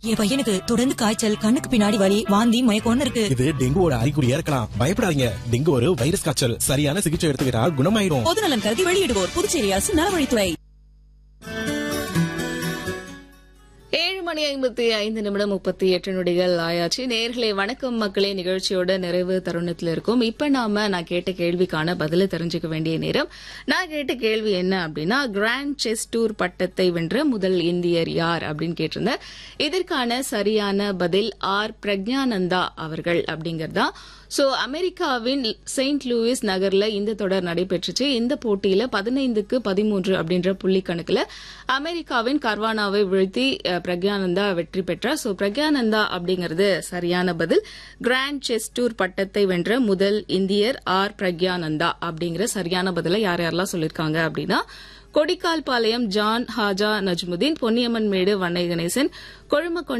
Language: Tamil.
என் பையனுக்கு தொடர்ந்து காய்ச்சல் கண்ணுக்கு பின்னாடி வலி வாந்தி மயக்கம்னு இருக்கு இது டெங்குவோட அறிகுறியா இருக்கலாம் பயப்படாதீங்க டெங்கு ஒரு வைரஸ் காய்ச்சல் சரியான சிகிச்சை எடுத்துக்கிட்டா குணமாயிரும் பொது நலன் கருதி வெளியிடுவோர் புதுச்சேரி அரசு நலவழித்துறை ஏழு மணி ஐம்பத்தி ஐந்து நிமிடம் முப்பத்தி எட்டு நொடிகள் ஆயாச்சு நேர்களே வணக்கம் மக்களே நிகழ்ச்சியோட நிறைவு தருணத்தில் இருக்கும் இப்ப நாம நான் கேட்ட கேள்விக்கான பதில தெரிஞ்சுக்க வேண்டிய நேரம் நான் கேட்ட கேள்வி என்ன அப்படின்னா கிராண்ட் செஸ் டூர் பட்டத்தை வென்ற முதல் இந்தியர் யார் அப்படின்னு கேட்டிருந்தேன் இதற்கான சரியான பதில் ஆர் பிரக்ஞானந்தா அவர்கள் அப்படிங்கறதா சோ அமெரிக்காவின் செயின்ட் லூயிஸ் நகர்ல இந்த தொடர் நடைபெற்றுச்சு இந்த போட்டியில பதினைந்துக்கு பதிமூன்று அப்படின்ற புள்ளி கணக்குல அமெரிக்காவின் கர்வானாவை வீழ்த்தி அஹ், பிரக்யானந்தா வெற்றி பெற்றார் சோ பிரக்யானந்தா அப்படிங்கிறது சரியான பதில் கிராண்ட் செஸ் டூர் பட்டத்தை வென்ற முதல் இந்தியர் ஆர் பிரக்யானந்தா அப்படிங்கிற சரியான பதில யார் யாரெல்லாம் சொல்லிருக்காங்க அப்படின்னா கொடிக்கால் பாளையம் ஜான் ஹாஜா நஜ்முதீன் பொன்னியம்மன் மேடு வண்ணை கணேசன் கொழுமக்கொண்ட